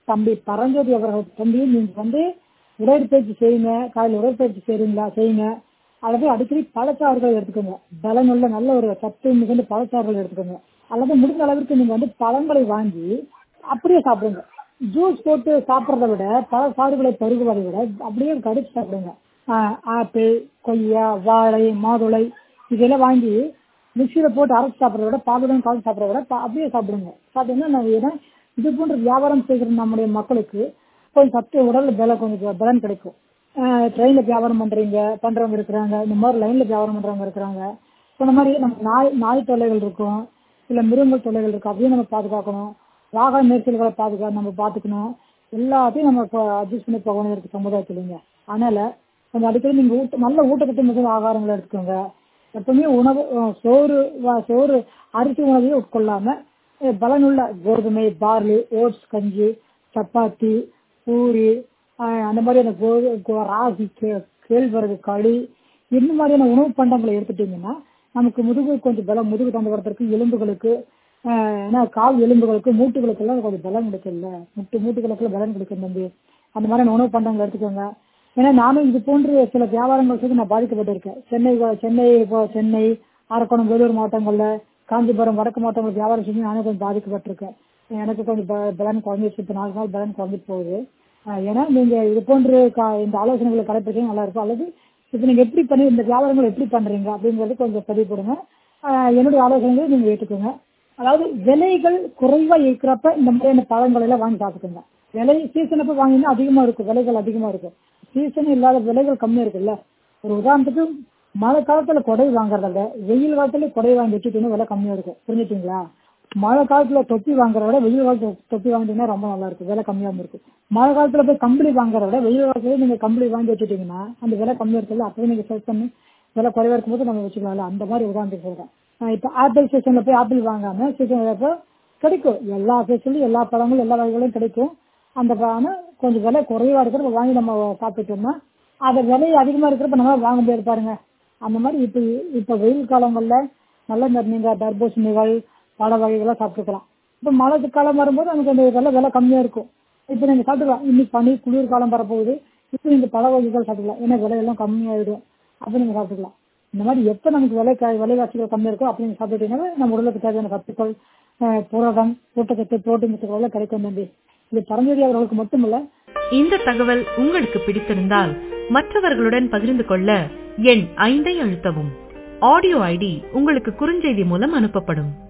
தம்பி பரஞ்சோதி அவர்கள் தம்பி நீங்க வந்து உடற்பயிற்சி செய்யுங்க காலையில் உடற்பயிற்சி செய்றீங்களா செய்யுங்க அல்லது அடிக்கடி பழச்சாறுகள் எடுத்துக்கோங்க பலனுள்ள நல்ல ஒரு சத்து மிகுந்த பழச்சாறுகள் எடுத்துக்கோங்க அல்லது முடிந்த அளவிற்கு நீங்க வந்து பழங்களை வாங்கி அப்படியே சாப்பிடுங்க ஜூஸ் போட்டு சாப்பிட்றத விட பழ சாறுகளை பருகுவதை விட அப்படியே கடிச்சு சாப்பிடுங்க ஆஹ் ஆப்பிள் கொய்யா வாழை மாதுளை இதெல்லாம் வாங்கி மிக்சியில போட்டு அரைச்சு சாப்பிட்றத விட பாலுடன் கலந்து சாப்பிட்றத விட பா- அப்படியே சாப்பிடுங்க சாப்பிட்டீங்கன்னா நான் ஏன்னா இது போன்ற வியாபாரம் செய்கிற நம்முடைய மக்களுக்கு கொஞ்சம் சத்து உடல் பலம் கொஞ்சம் பலன் கிடைக்கும் ட்ரெயின்ல வியாபாரம் பண்றீங்க பண்றவங்க இருக்கிறாங்க இந்த மாதிரி லைன்ல வியாபாரம் பண்றவங்க இருக்கிறாங்க சொன்ன மாதிரி நம்ம நாய் நாய் தொல்லைகள் இருக்கும் இல்ல மிருகங்கள் தொல்லைகள் இருக்கும் அதையும் நம்ம பாதுகாக்கணும் வாகன நெரிசல்களை பாதுகா நம்ம பாத்துக்கணும் எல்லாத்தையும் நம்ம அட்ஜஸ்ட் பண்ணி போகணும் இருக்கு சமுதாயத்துலங்க அதனால கொஞ்சம் அடிக்கடி நீங்க ஊட்ட நல்ல ஊட்டச்சத்து மிகுந்த ஆகாரங்களை எடுத்துக்கோங்க எப்பவுமே உணவு அஹ், சோறு வ- சோறு அரிசி உணவையும் உட்கொள்ளாம அஹ், பலனுள்ள கோதுமை பார்லி ஓட்ஸ் கஞ்சி சப்பாத்தி பூரி அஹ், அந்த மாதிரியான கோ கோ- ராகி கே- கேழ்வரகு களி இந்த மாதிரியான உணவு பண்டங்களை எடுத்துட்டீங்கன்னா நமக்கு முதுகு கொஞ்சம் பலம் முதுகு தண்டுவரத்திற்கு எலும்புகளுக்கு ஆஹ் ஏன்னா கால் எலும்புகளுக்கு மூட்டுகளுக்கு எல்லாம் கொஞ்சம் பலம் கிடைக்கும்ல முட்டு மூட்டுகளுக்கு பலம் கிடைக்கும் தம்பி அந்த மாதிரியான உணவு பண்டங்கள் எடுத்துக்கோங்க ஏன்னா நானும் இது போன்று சில வியாபாரங்கள் செய்து நான் பாதிக்கப்பட்டிருக்கேன் சென்னை வ- சென்னை இப்போ சென்னை அரக்கோணம் வேலூர் மாவட்டங்கள்ல காஞ்சிபுரம் வடக்கு மாவட்டங்கள் வியாபாரம் செஞ்சு நானும் கொஞ்சம் பாதிக்கப்பட்டிருக்கேன் எனக்கு கொஞ்சம் ப- பலன் குறைஞ்சிருச்சு இப்போ நாலு நாள் பலன் குறைஞ்சிட்டு போகுது ஆஹ் ஏன்னா நீங்க இது போன்று கா- இந்த ஆலோசனைகளை கடைப்பிடிச்சா நல்லா இருக்கும் அல்லது இப்போ நீங்க எப்படி பண்ணி இந்த வியாபாரங்கள் எப்படி பண்றீங்க அப்படிங்கறது கொஞ்சம் பதிவு போடுங்க ஆஹ் என்னுடைய ஆலோசனைகளை நீங்க ஏற்றுக்கோங்க அதாவது விலைகள் குறைவா இருக்கிறப்ப இந்த மாதிரியான பழங்கள் எல்லாம் வாங்கி சாப்பிட்டுக்கோங்க விலை சீசன் அப்ப வாங்கினா அதிகமா இருக்கும் விலைகள் அதிகமா இருக்கும் சீசன் இல்லாத விலைகள் கம்மியா இருக்குல்ல ஒரு உதாரணத்துக்கு மழை காலத்துல கொடை வாங்குறத விட வெயில் காலத்துல கொடை வாங்கி வச்சுட்டீங்கன்னா விலை கம்மியா இருக்கும் புரிஞ்சுட்டீங்களா மழை காலத்துல தொப்பி வாங்குறத விட வெயில் காலத்துல தொப்பி வாங்கிட்டீங்கன்னா ரொம்ப நல்லா இருக்கும் விலை கம்மியாம இருக்கும் மழை காலத்துல போய் கம்பளி வாங்குறத விட வெயில் காலத்துல நீங்க கம்பளி வாங்கி வச்சுட்டீங்கன்னா அந்த விலை கம்மியா இருக்குல்ல அப்பவே நீங்க செல் பண்ணி விலை குறைவா இருக்கும்போது நம்ம வச்சுக்கலாம்ல அந்த மாதிரி உதாரணத்துக்கு சொல்றேன் ஆஹ் இப்ப ஆப்பிள் சீசன்ல போய் ஆப்பிள் வாங்காம சீசன் வரப்போ கிடைக்கும் எல்லா சீசன்லயும் எல்லா பழங்களும் எல்லா வகைகளும் கிடைக்கும் அந்த ப- ஆனா கொஞ்சம் விலை குறைவா இருக்கிறப்ப வாங்கி நம்ம சாப்பிட்டோம்னா அது விலை அதிகமா இருக்கிறப்ப நம்ம வாங்க முடியாது பாருங்க அந்த மாதிரி இப்ப இப்ப வெயில் காலங்கள்ல நல்ல இந்த நீங்க தர்பூசணிகள் பழ வகைகள்லாம் சாப்பிட்டுக்கலாம் இப்ப மழை காலம் வரும்போது நமக்கு அந்த விலை விலை கம்மியா இருக்கும் இப்ப நீங்க சாப்பிட்டுக்கலாம் இன்னைக்கு பனி குளிர் காலம் வரப்போகுது இப்ப நீங்க பழ வகைகள் சாப்பிட்டுக்கலாம் ஏன்னா விலையெல்லாம் கம்மியாயிடும் அப்ப நீங்க சாப்பிட்டுக்கலாம் இந்த மாதிரி எப்ப நமக்கு விலை க- விலைவாசிகள் கம்மியா இருக்கோ அப்ப நீங்க சாப்பிட்டீங்கன்னா நம்ம உடலுக்கு தேவையான சத்துக்கள் அஹ், புரதம் ஊட்டச்சத்து புரோட்டீன் சத்துக்கள் எல்லாம் கிடைக்கும் தம்பி இது பரஞ்சோதி அவர்களுக்கு மட்டுமல்ல இந்த தகவல் உங்களுக்கு பிடித்திருந்தால் மற்றவர்களுடன் பகிர்ந்து கொள்ள எண் ஐந்தை அழுத்தவும் ஆடியோ ஐடி உங்களுக்கு குறுஞ்செய்தி மூலம் அனுப்பப்படும்